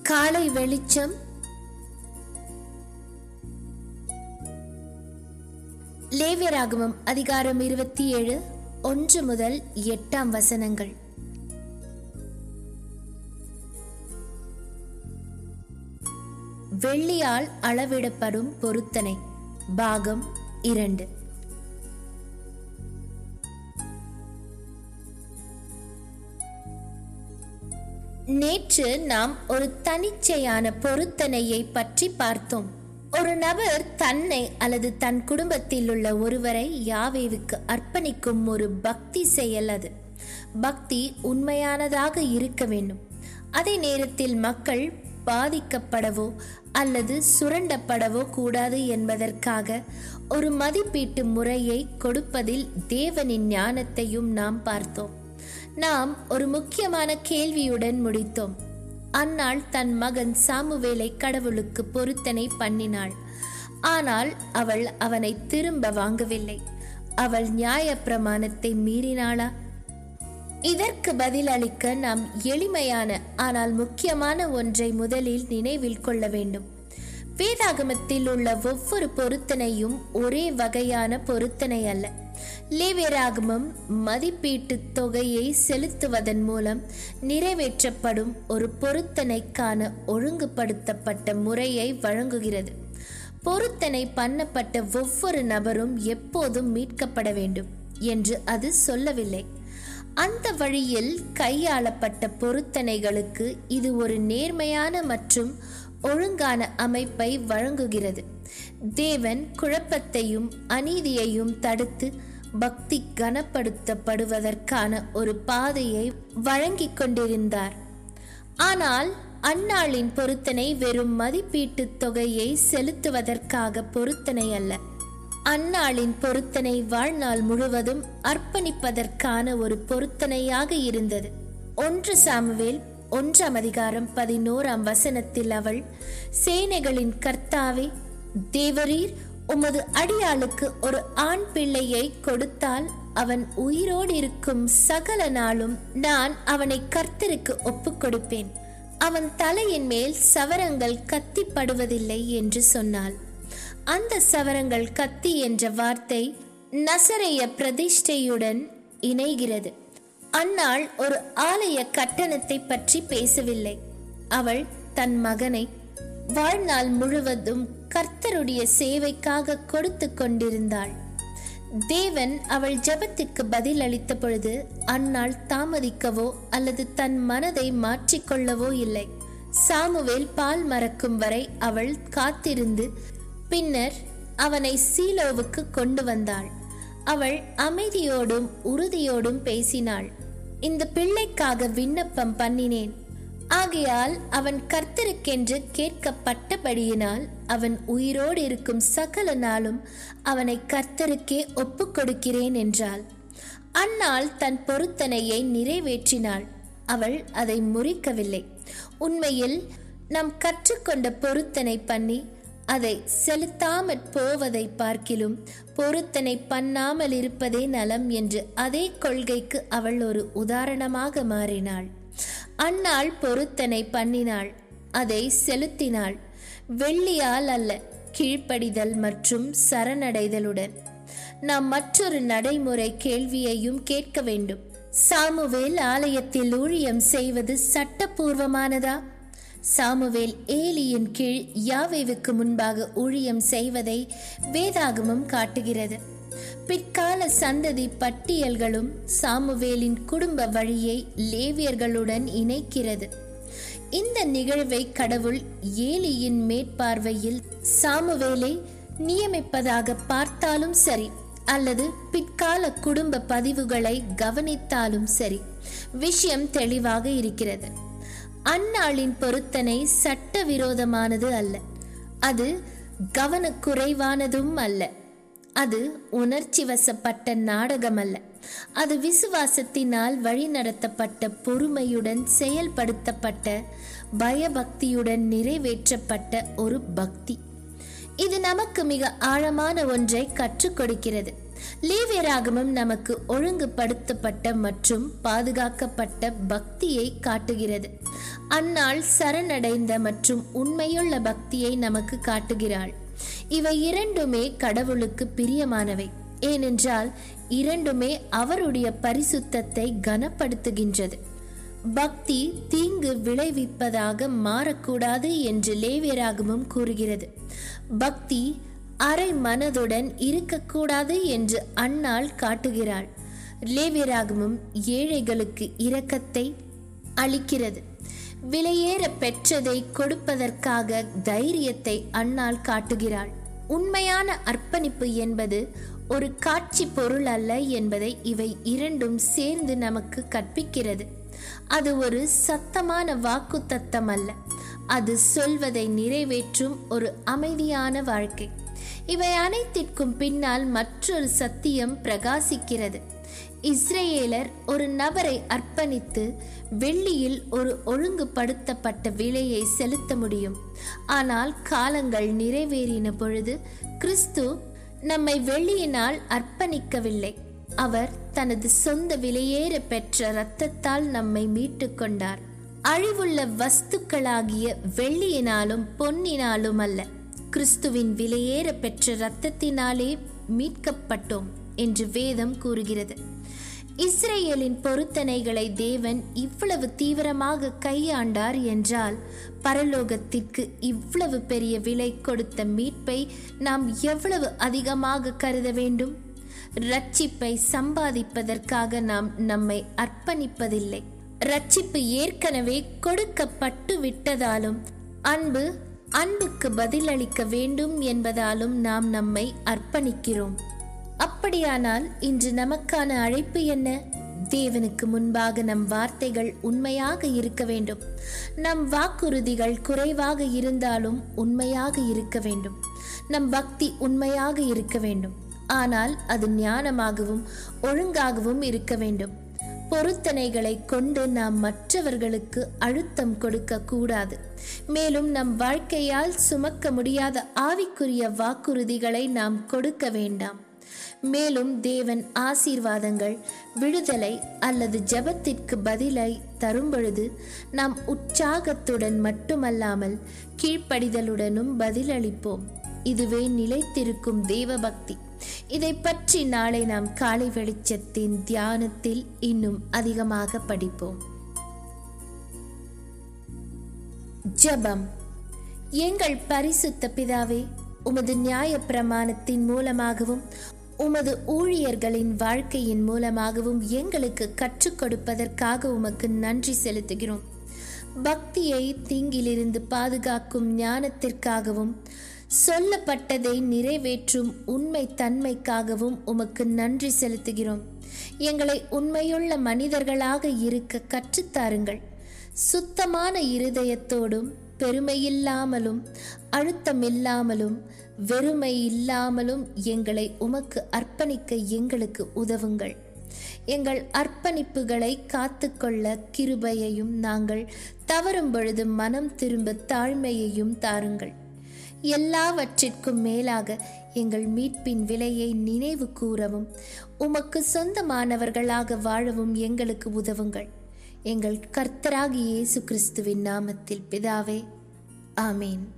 காலை வெளிச்சம் லேவியராகமம் அதிகாரம் இருபத்தி ஏழு ஒன்று முதல் எட்டாம் வசனங்கள் வெள்ளியால் அளவிடப்படும் பொருத்தனை பாகம் இரண்டு நேற்று நாம் ஒரு தனிச்சையான பொருத்தனையை பற்றி பார்த்தோம் ஒரு நபர் தன்னை அல்லது தன் குடும்பத்தில் உள்ள ஒருவரை யாவேவுக்கு அர்ப்பணிக்கும் ஒரு பக்தி செயல் அது பக்தி உண்மையானதாக இருக்க வேண்டும் அதே நேரத்தில் மக்கள் பாதிக்கப்படவோ அல்லது சுரண்டப்படவோ கூடாது என்பதற்காக ஒரு மதிப்பீட்டு முறையை கொடுப்பதில் தேவனின் ஞானத்தையும் நாம் பார்த்தோம் நாம் ஒரு முக்கியமான கேள்வியுடன் முடித்தோம் அன்னாள் தன் மகன் சாமுவேலை கடவுளுக்கு பொருத்தனை பண்ணினாள் ஆனால் அவள் அவனை திரும்ப வாங்கவில்லை அவள் நியாய பிரமாணத்தை மீறினாளா இதற்கு பதிலளிக்க நாம் எளிமையான ஆனால் முக்கியமான ஒன்றை முதலில் நினைவில் கொள்ள வேண்டும் வேதாகமத்தில் உள்ள ஒவ்வொரு பொருத்தனையும் ஒரே வகையான பொருத்தனை அல்ல லேவியராகமம் மதிப்பீட்டு தொகையை செலுத்துவதன் மூலம் நிறைவேற்றப்படும் ஒரு பொருத்தனைக்கான ஒழுங்குபடுத்தப்பட்ட முறையை வழங்குகிறது பொருத்தனை பண்ணப்பட்ட ஒவ்வொரு நபரும் எப்போதும் மீட்கப்பட வேண்டும் என்று அது சொல்லவில்லை அந்த வழியில் கையாளப்பட்ட பொருத்தனைகளுக்கு இது ஒரு நேர்மையான மற்றும் ஒழுங்கான அமைப்பை வழங்குகிறது தேவன் குழப்பத்தையும் அநீதியையும் தடுத்து பக்தி கனப்படுத்தப்படுவதற்கான ஒரு பாதையை வழங்கிக் கொண்டிருந்தார் ஆனால் அந்நாளின் பொருத்தனை வெறும் மதிப்பீட்டு தொகையை செலுத்துவதற்காக பொருத்தனை அல்ல அந்நாளின் பொருத்தனை வாழ்நாள் முழுவதும் அர்ப்பணிப்பதற்கான ஒரு பொருத்தனையாக இருந்தது ஒன்று சாமுவேல் ஒன்றாம் அதிகாரம் பதினோராம் வசனத்தில் அவள் சேனைகளின் கர்த்தாவே தேவரீர் உமது அடியாளுக்கு ஒரு ஆண் பிள்ளையை கொடுத்தால் அவன் உயிரோடு இருக்கும் சகல நாளும் நான் அவனை கர்த்தருக்கு ஒப்புக் கொடுப்பேன் அவன் தலையின் மேல் சவரங்கள் கத்திப்படுவதில்லை என்று சொன்னாள் அந்த சவரங்கள் கத்தி என்ற வார்த்தை நசரைய பிரதிஷ்டையுடன் இணைகிறது அன்னாள் ஒரு ஆலய கட்டணத்தை பற்றி பேசவில்லை அவள் தன் மகனை வாழ்நாள் முழுவதும் கர்த்தருடைய சேவைக்காக கொடுத்து கொண்டிருந்தாள் தேவன் அவள் ஜெபத்துக்கு பதில் அளித்த பொழுது அந்நாள் தாமதிக்கவோ அல்லது தன் மனதை மாற்றிக்கொள்ளவோ இல்லை சாமுவேல் பால் மறக்கும் வரை அவள் காத்திருந்து பின்னர் அவனை சீலோவுக்கு கொண்டு வந்தாள் அவள் அமைதியோடும் உறுதியோடும் பேசினாள் இந்த பிள்ளைக்காக விண்ணப்பம் பண்ணினேன் ஆகையால் அவன் கர்த்தருக்கென்று கேட்கப்பட்டபடியினால் அவன் உயிரோடு இருக்கும் சகல நாளும் அவனை கர்த்தருக்கே ஒப்புக் கொடுக்கிறேன் என்றாள் அந்நாள் தன் பொருத்தனையை நிறைவேற்றினாள் அவள் அதை முறிக்கவில்லை உண்மையில் நாம் கற்றுக்கொண்ட பொருத்தனை பண்ணி அதை செலுத்தாமற் போவதை பார்க்கிலும் பொருத்தனை பண்ணாமல் இருப்பதே நலம் என்று அதே கொள்கைக்கு அவள் ஒரு உதாரணமாக மாறினாள் அந்நாள் பொருத்தனை பண்ணினாள் அதை செலுத்தினாள் வெள்ளியால் அல்ல கீழ்ப்படிதல் மற்றும் சரணடைதலுடன் நாம் மற்றொரு நடைமுறை கேள்வியையும் கேட்க வேண்டும் சாமுவேல் ஆலயத்தில் ஊழியம் செய்வது சட்டபூர்வமானதா சாமுவேல் ஏலியின் கீழ் யாவேவுக்கு முன்பாக ஊழியம் செய்வதை வேதாகமம் காட்டுகிறது பிற்கால சந்ததி பட்டியல்களும் சாமுவேலின் குடும்ப வழியை லேவியர்களுடன் இணைக்கிறது இந்த நிகழ்வை கடவுள் ஏலியின் மேற்பார்வையில் சாமுவேலை நியமிப்பதாக பார்த்தாலும் சரி அல்லது பிற்கால குடும்ப பதிவுகளை கவனித்தாலும் சரி விஷயம் தெளிவாக இருக்கிறது அந்நாளின் பொருத்தனை சட்டவிரோதமானது அல்ல அது கவனக்குறைவானதும் அல்ல அது உணர்ச்சி வசப்பட்ட நாடகம் அல்ல அது விசுவாசத்தினால் வழிநடத்தப்பட்ட பொறுமையுடன் செயல்படுத்தப்பட்ட பயபக்தியுடன் நிறைவேற்றப்பட்ட ஒரு பக்தி இது நமக்கு மிக ஆழமான ஒன்றை கற்றுக் கொடுக்கிறது லேவியராகமம் நமக்கு ஒழுங்குபடுத்தப்பட்ட மற்றும் பாதுகாக்கப்பட்ட பக்தியை காட்டுகிறது அந்நாள் சரணடைந்த மற்றும் உண்மையுள்ள பக்தியை நமக்கு காட்டுகிறாள் இவை இரண்டுமே கடவுளுக்கு பிரியமானவை ஏனென்றால் இரண்டுமே அவருடைய பரிசுத்தத்தை கனப்படுத்துகின்றது பக்தி தீங்கு விளைவிப்பதாக மாறக்கூடாது என்று லேவியராகமும் கூறுகிறது பக்தி அரை மனதுடன் இருக்கக்கூடாது என்று அன்னாள் காட்டுகிறாள் லேவியராகமும் ஏழைகளுக்கு இரக்கத்தை அளிக்கிறது விலையேற பெற்றதை கொடுப்பதற்காக தைரியத்தை அன்னாள் காட்டுகிறாள் உண்மையான அர்ப்பணிப்பு என்பது ஒரு காட்சி பொருள் அல்ல என்பதை இவை இரண்டும் சேர்ந்து நமக்கு கற்பிக்கிறது அது ஒரு சத்தமான வாக்கு தத்தம் அல்ல அது சொல்வதை நிறைவேற்றும் ஒரு அமைதியான வாழ்க்கை இவை அனைத்திற்கும் பின்னால் மற்றொரு சத்தியம் பிரகாசிக்கிறது இஸ்ரேலர் ஒரு நபரை அர்ப்பணித்து வெள்ளியில் ஒரு ஒழுங்குபடுத்தப்பட்ட விலையை செலுத்த முடியும் ஆனால் காலங்கள் நிறைவேறின பொழுது கிறிஸ்து நம்மை வெள்ளியினால் அர்ப்பணிக்கவில்லை அவர் தனது சொந்த விலையேற பெற்ற இரத்தத்தால் நம்மை மீட்டு கொண்டார் அழிவுள்ள வஸ்துக்களாகிய வெள்ளியினாலும் பொன்னினாலும் அல்ல கிறிஸ்துவின் விலையேற பெற்ற இரத்தத்தினாலே மீட்கப்பட்டோம் என்று வேதம் கூறுகிறது இஸ்ரேலின் பொருத்தனைகளை தேவன் இவ்வளவு தீவிரமாக கையாண்டார் என்றால் பரலோகத்திற்கு இவ்வளவு பெரிய விலை கொடுத்த மீட்பை நாம் எவ்வளவு அதிகமாக கருத வேண்டும் ரட்சிப்பை சம்பாதிப்பதற்காக நாம் நம்மை அர்ப்பணிப்பதில்லை ரட்சிப்பு ஏற்கனவே கொடுக்கப்பட்டு விட்டதாலும் அன்பு அன்புக்கு பதிலளிக்க வேண்டும் என்பதாலும் நாம் நம்மை அர்ப்பணிக்கிறோம் அப்படியானால் இன்று நமக்கான அழைப்பு என்ன தேவனுக்கு முன்பாக நம் வார்த்தைகள் உண்மையாக இருக்க வேண்டும் நம் வாக்குறுதிகள் குறைவாக இருந்தாலும் உண்மையாக இருக்க வேண்டும் நம் பக்தி உண்மையாக இருக்க வேண்டும் ஆனால் அது ஞானமாகவும் ஒழுங்காகவும் இருக்க வேண்டும் பொருத்தனைகளை கொண்டு நாம் மற்றவர்களுக்கு அழுத்தம் கொடுக்க கூடாது மேலும் நம் வாழ்க்கையால் சுமக்க முடியாத ஆவிக்குரிய வாக்குறுதிகளை நாம் கொடுக்க வேண்டாம் மேலும் தேவன் ஆசீர்வாதங்கள் விடுதலை அல்லது ஜெபத்திற்கு பதிலை தரும்பொழுது நாம் உற்சாகத்துடன் மட்டுமல்லாமல் கீழ்ப்படிதலுடனும் பதிலளிப்போம் இதுவே நிலைத்திருக்கும் தேவ பக்தி இதை பற்றி நாளை நாம் காலை வெளிச்சத்தின் தியானத்தில் இன்னும் அதிகமாக படிப்போம் ஜெபம் எங்கள் பரிசுத்த பிதாவே உமது நியாய பிரமாணத்தின் மூலமாகவும் உமது ஊழியர்களின் வாழ்க்கையின் மூலமாகவும் எங்களுக்கு கற்றுக் கொடுப்பதற்காக உமக்கு நன்றி செலுத்துகிறோம் பக்தியை தீங்கிலிருந்து பாதுகாக்கும் ஞானத்திற்காகவும் சொல்லப்பட்டதை நிறைவேற்றும் உண்மை தன்மைக்காகவும் உமக்கு நன்றி செலுத்துகிறோம் எங்களை உண்மையுள்ள மனிதர்களாக இருக்க கற்றுத்தாருங்கள் சுத்தமான இருதயத்தோடும் பெருமையில்லாமலும் அழுத்தமில்லாமலும் வெறுமை இல்லாமலும் எங்களை உமக்கு அர்ப்பணிக்க எங்களுக்கு உதவுங்கள் எங்கள் அர்ப்பணிப்புகளை காத்துக்கொள்ள கிருபையையும் நாங்கள் தவறும் பொழுது மனம் திரும்ப தாழ்மையையும் தாருங்கள் எல்லாவற்றிற்கும் மேலாக எங்கள் மீட்பின் விலையை நினைவு கூறவும் உமக்கு சொந்தமானவர்களாக வாழவும் எங்களுக்கு உதவுங்கள் எங்கள் கர்த்தராகிய இயேசு கிறிஸ்துவின் நாமத்தில் பிதாவே ஆமேன்